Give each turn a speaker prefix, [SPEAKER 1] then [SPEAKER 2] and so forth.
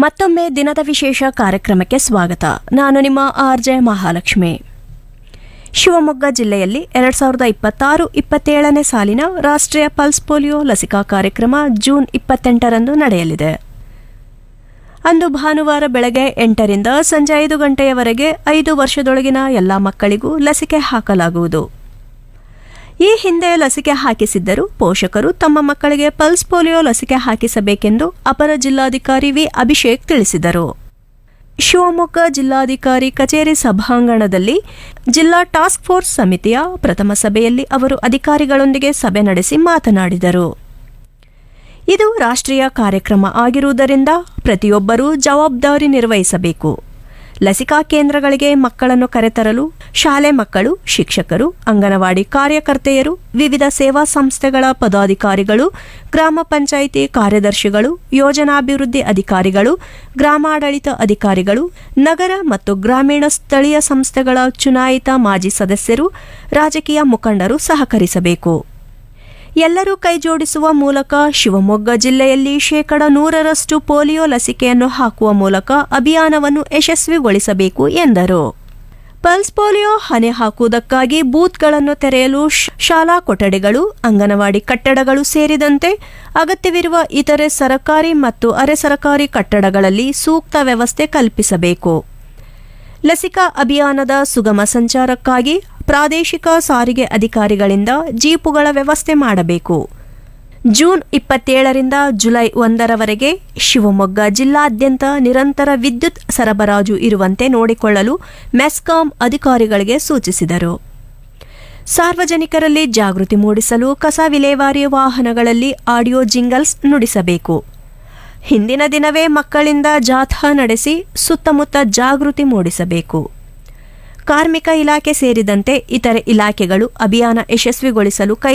[SPEAKER 1] ಮತ್ತೊಮ್ಮೆ ದಿನದ ವಿಶೇಷ ಕಾರ್ಯಕ್ರಮಕ್ಕೆ ಸ್ವಾಗತ ನಾನು ನಿಮ್ಮ ಆರ್ ಜೆ ಮಹಾಲಕ್ಷ್ಮಿ ಶಿವಮೊಗ್ಗ ಜಿಲ್ಲೆಯಲ್ಲಿ ಎರಡ್ ಸಾವಿರದ ಇಪ್ಪತ್ತಾರು ಇಪ್ಪತ್ತೇಳನೇ ಸಾಲಿನ ರಾಷ್ಟ್ರೀಯ ಪಲ್ಸ್ ಪೋಲಿಯೋ ಲಸಿಕಾ ಕಾರ್ಯಕ್ರಮ ಜೂನ್ ಇಪ್ಪತ್ತೆಂಟರಂದು ನಡೆಯಲಿದೆ ಅಂದು ಭಾನುವಾರ ಬೆಳಗ್ಗೆ ಎಂಟರಿಂದ ಸಂಜೆ ಐದು ಗಂಟೆಯವರೆಗೆ ಐದು ವರ್ಷದೊಳಗಿನ ಎಲ್ಲ ಮಕ್ಕಳಿಗೂ ಲಸಿಕೆ ಹಾಕಲಾಗುವುದು ಈ ಹಿಂದೆ ಲಸಿಕೆ ಹಾಕಿಸಿದ್ದರೂ ಪೋಷಕರು ತಮ್ಮ ಮಕ್ಕಳಿಗೆ ಪಲ್ಸ್ ಪೋಲಿಯೋ ಲಸಿಕೆ ಹಾಕಿಸಬೇಕೆಂದು ಅಪರ ಜಿಲ್ಲಾಧಿಕಾರಿ ವಿ ಅಭಿಷೇಕ್ ತಿಳಿಸಿದರು ಶಿವಮೊಗ್ಗ ಜಿಲ್ಲಾಧಿಕಾರಿ ಕಚೇರಿ ಸಭಾಂಗಣದಲ್ಲಿ ಜಿಲ್ಲಾ ಟಾಸ್ಕ್ ಫೋರ್ಸ್ ಸಮಿತಿಯ ಪ್ರಥಮ ಸಭೆಯಲ್ಲಿ ಅವರು ಅಧಿಕಾರಿಗಳೊಂದಿಗೆ ಸಭೆ ನಡೆಸಿ ಮಾತನಾಡಿದರು ಇದು ರಾಷ್ಟ್ರೀಯ ಕಾರ್ಯಕ್ರಮ ಆಗಿರುವುದರಿಂದ ಪ್ರತಿಯೊಬ್ಬರೂ ಜವಾಬ್ದಾರಿ ನಿರ್ವಹಿಸಬೇಕು ಲಸಿಕಾ ಕೇಂದ್ರಗಳಿಗೆ ಮಕ್ಕಳನ್ನು ಕರೆತರಲು ಶಾಲೆ ಮಕ್ಕಳು ಶಿಕ್ಷಕರು ಅಂಗನವಾಡಿ ಕಾರ್ಯಕರ್ತೆಯರು ವಿವಿಧ ಸೇವಾ ಸಂಸ್ಥೆಗಳ ಪದಾಧಿಕಾರಿಗಳು ಗ್ರಾಮ ಪಂಚಾಯಿತಿ ಕಾರ್ಯದರ್ಶಿಗಳು ಯೋಜನಾಭಿವೃದ್ಧಿ ಅಧಿಕಾರಿಗಳು ಗ್ರಾಮಾಡಳಿತ ಅಧಿಕಾರಿಗಳು ನಗರ ಮತ್ತು ಗ್ರಾಮೀಣ ಸ್ಥಳೀಯ ಸಂಸ್ಥೆಗಳ ಚುನಾಯಿತ ಮಾಜಿ ಸದಸ್ಯರು ರಾಜಕೀಯ ಮುಖಂಡರು ಸಹಕರಿಸಬೇಕು ಎಲ್ಲರೂ ಕೈಜೋಡಿಸುವ ಮೂಲಕ ಶಿವಮೊಗ್ಗ ಜಿಲ್ಲೆಯಲ್ಲಿ ಶೇಕಡ ನೂರರಷ್ಟು ಪೋಲಿಯೋ ಲಸಿಕೆಯನ್ನು ಹಾಕುವ ಮೂಲಕ ಅಭಿಯಾನವನ್ನು ಯಶಸ್ವಿಗೊಳಿಸಬೇಕು ಎಂದರು ಪಲ್ಸ್ ಪೋಲಿಯೋ ಹನೆ ಹಾಕುವುದಕ್ಕಾಗಿ ಬೂತ್ಗಳನ್ನು ತೆರೆಯಲು ಶಾಲಾ ಕೊಠಡಿಗಳು ಅಂಗನವಾಡಿ ಕಟ್ಟಡಗಳು ಸೇರಿದಂತೆ ಅಗತ್ಯವಿರುವ ಇತರೆ ಸರಕಾರಿ ಮತ್ತು ಅರೆ ಸರಕಾರಿ ಕಟ್ಟಡಗಳಲ್ಲಿ ಸೂಕ್ತ ವ್ಯವಸ್ಥೆ ಕಲ್ಪಿಸಬೇಕು ಲಸಿಕಾ ಅಭಿಯಾನದ ಸುಗಮ ಸಂಚಾರಕ್ಕಾಗಿ ಪ್ರಾದೇಶಿಕ ಸಾರಿಗೆ ಅಧಿಕಾರಿಗಳಿಂದ ಜೀಪುಗಳ ವ್ಯವಸ್ಥೆ ಮಾಡಬೇಕು ಜೂನ್ ಇಪ್ಪತ್ತೇಳರಿಂದ ಜುಲೈ ಒಂದರವರೆಗೆ ಶಿವಮೊಗ್ಗ ಜಿಲ್ಲಾದ್ಯಂತ ನಿರಂತರ ವಿದ್ಯುತ್ ಸರಬರಾಜು ಇರುವಂತೆ ನೋಡಿಕೊಳ್ಳಲು ಮೆಸ್ಕಾಂ ಅಧಿಕಾರಿಗಳಿಗೆ ಸೂಚಿಸಿದರು ಸಾರ್ವಜನಿಕರಲ್ಲಿ ಜಾಗೃತಿ ಮೂಡಿಸಲು ಕಸ ವಿಲೇವಾರಿ ವಾಹನಗಳಲ್ಲಿ ಆಡಿಯೋ ಜಿಂಗಲ್ಸ್ ನುಡಿಸಬೇಕು ಹಿಂದಿನ ದಿನವೇ ಮಕ್ಕಳಿಂದ ಜಾಥಾ ನಡೆಸಿ ಸುತ್ತಮುತ್ತ ಜಾಗೃತಿ ಮೂಡಿಸಬೇಕು ಕಾರ್ಮಿಕ ಇಲಾಖೆ ಸೇರಿದಂತೆ ಇತರೆ ಇಲಾಖೆಗಳು ಅಭಿಯಾನ ಯಶಸ್ವಿಗೊಳಿಸಲು ಕೈ